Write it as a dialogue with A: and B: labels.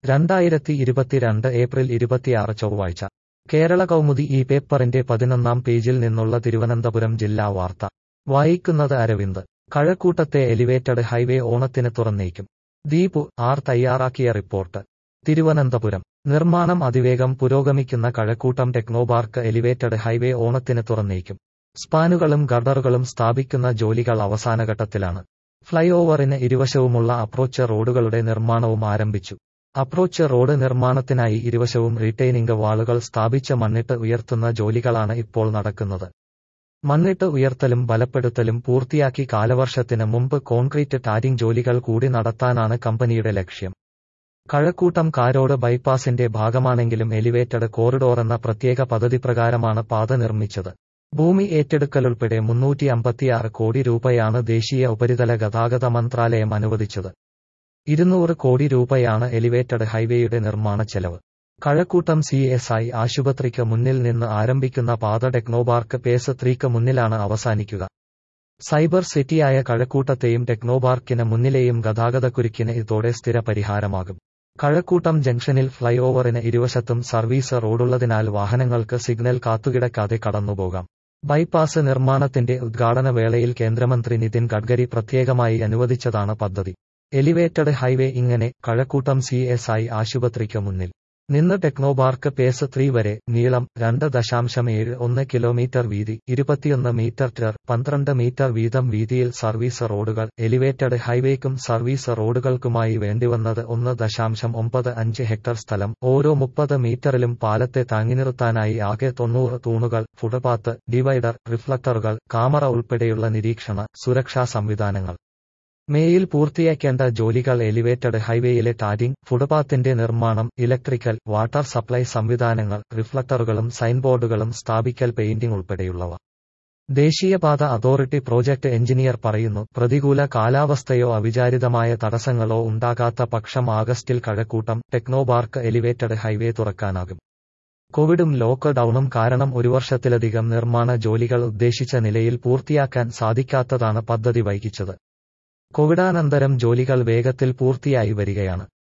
A: രണ്ടായിരത്തി ഇരുപത്തിരണ്ട് ഏപ്രിൽ ഇരുപത്തിയാറ് ചൊവ്വാഴ്ച കേരള കൗമുദി ഈ പേപ്പറിന്റെ പതിനൊന്നാം പേജിൽ നിന്നുള്ള തിരുവനന്തപുരം ജില്ലാ വാർത്ത വായിക്കുന്നത് അരവിന്ദ് കഴക്കൂട്ടത്തെ എലിവേറ്റഡ് ഹൈവേ ഓണത്തിന് തുറന്നേക്കും ദീപു ആർ തയ്യാറാക്കിയ റിപ്പോർട്ട് തിരുവനന്തപുരം നിർമ്മാണം അതിവേഗം പുരോഗമിക്കുന്ന കഴക്കൂട്ടം ടെക്നോപാർക്ക് എലിവേറ്റഡ് ഹൈവേ ഓണത്തിന് തുറന്നേക്കും സ്പാനുകളും ഗർഡറുകളും സ്ഥാപിക്കുന്ന ജോലികൾ അവസാനഘട്ടത്തിലാണ് ഫ്ലൈ ഓവറിന് ഇരുവശവുമുള്ള അപ്രോച്ച് റോഡുകളുടെ നിർമ്മാണവും ആരംഭിച്ചു അപ്രോച്ച് റോഡ് നിർമ്മാണത്തിനായി ഇരുവശവും റീറ്റെയിനിംഗ് വാളുകൾ സ്ഥാപിച്ച് മണ്ണിട്ട് ഉയർത്തുന്ന ജോലികളാണ് ഇപ്പോൾ നടക്കുന്നത് മണ്ണിട്ട് ഉയർത്തലും ബലപ്പെടുത്തലും പൂർത്തിയാക്കി കാലവർഷത്തിന് മുമ്പ് കോൺക്രീറ്റ് ടാരിംഗ് ജോലികൾ കൂടി നടത്താനാണ് കമ്പനിയുടെ ലക്ഷ്യം കഴക്കൂട്ടം കാരോട് ബൈപ്പാസിന്റെ ഭാഗമാണെങ്കിലും എലിവേറ്റഡ് കോറിഡോർ എന്ന പ്രത്യേക പദ്ധതി പ്രകാരമാണ് പാത നിർമ്മിച്ചത് ഭൂമി ഏറ്റെടുക്കലുൾപ്പെടെ മുന്നൂറ്റി അമ്പത്തിയാറ് കോടി രൂപയാണ് ദേശീയ ഉപരിതല ഗതാഗത മന്ത്രാലയം അനുവദിച്ചത് ഇരുന്നൂറ് കോടി രൂപയാണ് എലിവേറ്റഡ് ഹൈവേയുടെ നിർമ്മാണ ചെലവ് കഴക്കൂട്ടം സി എസ് ഐ ആശുപത്രിക്ക് മുന്നിൽ നിന്ന് ആരംഭിക്കുന്ന പാത ടെക്നോപാർക്ക് പേസ് ത്രീക്ക് മുന്നിലാണ് അവസാനിക്കുക സൈബർ സിറ്റിയായ കഴക്കൂട്ടത്തെയും ടെക്നോപാർക്കിന് മുന്നിലെയും ഗതാഗതക്കുരുക്കിന് ഇതോടെ സ്ഥിര പരിഹാരമാകും കഴക്കൂട്ടം ജംഗ്ഷനിൽ ഫ്ലൈ ഓവറിന് ഇരുവശത്തും സർവീസ് റോഡുള്ളതിനാൽ വാഹനങ്ങൾക്ക് സിഗ്നൽ കാത്തുകിടക്കാതെ കടന്നുപോകാം ബൈപ്പാസ് നിർമ്മാണത്തിന്റെ ഉദ്ഘാടന വേളയിൽ കേന്ദ്രമന്ത്രി നിതിൻ ഗഡ്കരി പ്രത്യേകമായി അനുവദിച്ചതാണ് പദ്ധതി എലിവേറ്റഡ് ഹൈവേ ഇങ്ങനെ കഴക്കൂട്ടം സി എസ് ഐ ആശുപത്രിക്ക് മുന്നിൽ നിന്ന് ടെക്നോപാർക്ക് പേസ് ത്രീ വരെ നീളം രണ്ട് ദശാംശം ഏഴ് ഒന്ന് കിലോമീറ്റർ വീതി ഇരുപത്തിയൊന്ന് മീറ്റർ ടർ പന്ത്രണ്ട് മീറ്റർ വീതം വീതിയിൽ സർവീസ് റോഡുകൾ എലിവേറ്റഡ് ഹൈവേക്കും സർവീസ് റോഡുകൾക്കുമായി വേണ്ടിവന്നത് ഒന്ന് ദശാംശം ഒമ്പത് അഞ്ച് ഹെക്ടർ സ്ഥലം ഓരോ മുപ്പത് മീറ്ററിലും പാലത്തെ താങ്ങിനിർത്താനായി ആകെ തൊണ്ണൂറ് തൂണുകൾ ഫുട്പാത്ത് ഡിവൈഡർ റിഫ്ലക്ടറുകൾ കാമറ ഉൾപ്പെടെയുള്ള നിരീക്ഷണ സുരക്ഷാ സംവിധാനങ്ങൾ മേയിൽ പൂർത്തിയാക്കേണ്ട ജോലികൾ എലിവേറ്റഡ് ഹൈവേയിലെ ടാരിംഗ് ഫുട്പാത്തിന്റെ നിർമ്മാണം ഇലക്ട്രിക്കൽ വാട്ടർ സപ്ലൈ സംവിധാനങ്ങൾ റിഫ്ലക്ടറുകളും സൈൻബോർഡുകളും സ്ഥാപിക്കൽ പെയിന്റിംഗ് ഉൾപ്പെടെയുള്ളവ ദേശീയപാത അതോറിറ്റി പ്രോജക്ട് എഞ്ചിനീയർ പറയുന്നു പ്രതികൂല കാലാവസ്ഥയോ അവിചാരിതമായ തടസ്സങ്ങളോ ഉണ്ടാകാത്ത പക്ഷം ആഗസ്റ്റിൽ കഴക്കൂട്ടം ടെക്നോപാർക്ക് എലിവേറ്റഡ് ഹൈവേ തുറക്കാനാകും കോവിഡും ലോക്ക് ഡൌണും കാരണം ഒരു വർഷത്തിലധികം നിർമ്മാണ ജോലികൾ ഉദ്ദേശിച്ച നിലയിൽ പൂർത്തിയാക്കാൻ സാധിക്കാത്തതാണ് പദ്ധതി വൈകിച്ചത് കോവിഡാനന്തരം ജോലികൾ വേഗത്തിൽ പൂർത്തിയായി വരികയാണ്